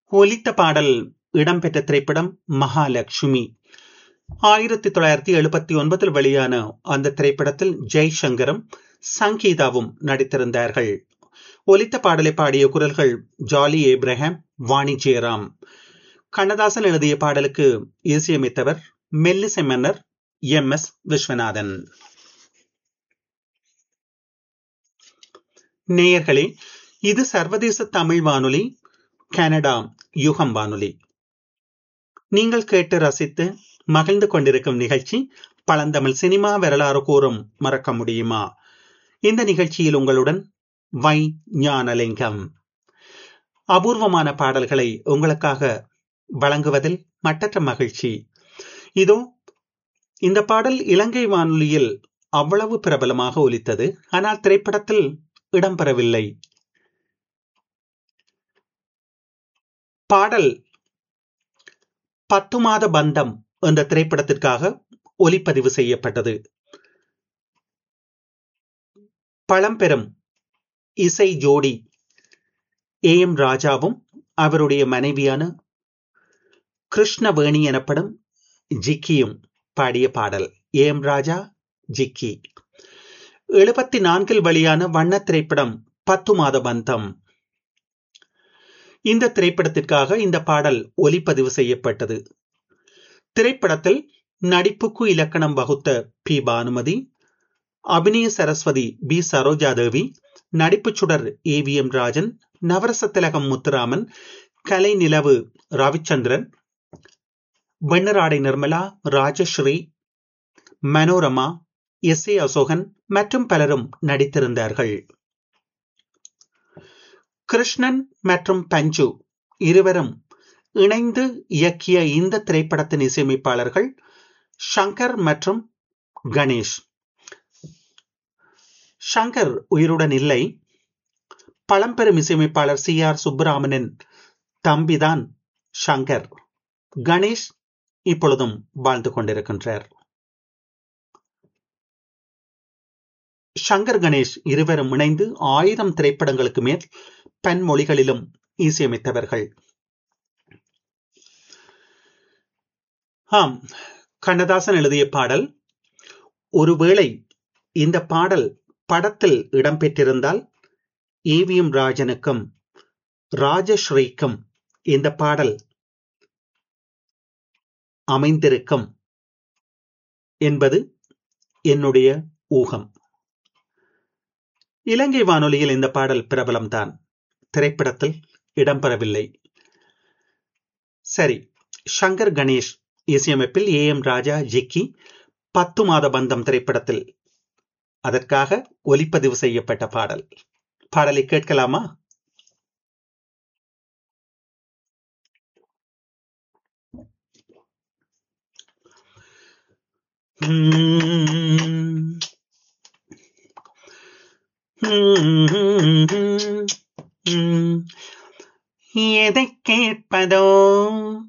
ஒலித்த பாடல் இடம்பெற்ற திரைப்படம் மகாலட்சுமி ஆயிரத்தி தொள்ளாயிரத்தி எழுபத்தி ஒன்பதில் வெளியான அந்த திரைப்படத்தில் ஜெய்சங்கரும் சங்கீதாவும் நடித்திருந்தார்கள் ஒலித்த பாடலை பாடிய குரல்கள் ஜாலி ஏப்ரஹாம் வாணி ஜெயராம் கண்ணதாசன் எழுதிய பாடலுக்கு இசையமைத்தவர் மெல்லிசை மன்னர் எம் எஸ் விஸ்வநாதன் நேயர்களே இது சர்வதேச தமிழ் வானொலி கனடா யுகம் வானொலி நீங்கள் கேட்டு ரசித்து மகிழ்ந்து கொண்டிருக்கும் நிகழ்ச்சி பழந்தமிழ் சினிமா வரலாறு கூறும் மறக்க முடியுமா இந்த நிகழ்ச்சியில் உங்களுடன் வை ஞானலிங்கம் அபூர்வமான பாடல்களை உங்களுக்காக வழங்குவதில் மட்டற்ற மகிழ்ச்சி இதோ இந்த பாடல் இலங்கை வானொலியில் அவ்வளவு பிரபலமாக ஒலித்தது ஆனால் திரைப்படத்தில் இடம்பெறவில்லை பாடல் பத்து மாத பந்தம் என்ற திரைப்படத்திற்காக ஒலிப்பதிவு செய்யப்பட்டது பழம்பெரும் இசை ஜோடி ஏ எம் ராஜாவும் அவருடைய மனைவியான கிருஷ்ணவேணி எனப்படும் ஜிக்கியும் பாடிய பாடல் ஏ எம் ராஜா ஜிக்கி எழுபத்தி நான்கில் வெளியான வண்ண திரைப்படம் பத்து மாத பந்தம் இந்த திரைப்படத்திற்காக இந்த பாடல் ஒலிப்பதிவு செய்யப்பட்டது திரைப்படத்தில் நடிப்புக்கு இலக்கணம் வகுத்த பி பானுமதி அபிநய சரஸ்வதி பி சரோஜாதேவி நடிப்பு சுடர் ஏ வி எம் ராஜன் நவரச திலகம் முத்துராமன் கலை நிலவு ரவிச்சந்திரன் வெண்ணராடை நிர்மலா ராஜஸ்ரீ மனோரமா எஸ் ஏ அசோகன் மற்றும் பலரும் நடித்திருந்தார்கள் கிருஷ்ணன் மற்றும் பஞ்சு இருவரும் இணைந்து இயக்கிய இந்த திரைப்படத்தின் இசையமைப்பாளர்கள் ஷங்கர் மற்றும் கணேஷ் ஷங்கர் உயிருடன் இல்லை பழம்பெரும் இசையமைப்பாளர் சி ஆர் சுப்பராமனின் தம்பிதான் ஷங்கர் கணேஷ் இப்பொழுதும் வாழ்ந்து கொண்டிருக்கின்றார் ஷங்கர் கணேஷ் இருவரும் இணைந்து ஆயிரம் திரைப்படங்களுக்கு மேல் பன்மொழிகளிலும் இசையமைத்தவர்கள் ஆம் கண்ணதாசன் எழுதிய பாடல் ஒருவேளை இந்த பாடல் படத்தில் இடம்பெற்றிருந்தால் ஏவிஎம் ராஜனுக்கும் ராஜஸ்ரீக்கும் இந்த பாடல் அமைந்திருக்கும் என்பது என்னுடைய ஊகம் இலங்கை வானொலியில் இந்த பாடல் பிரபலம்தான் திரைப்படத்தில் இடம்பெறவில்லை சரி ஷங்கர் கணேஷ் இசையமைப்பில் ஏ எம் ராஜா ஜிக்கி பத்து மாத பந்தம் திரைப்படத்தில் அதற்காக ஒலிப்பதிவு செய்யப்பட்ட பாடல் பாடலை கேட்கலாமா எதை கேட்பதோ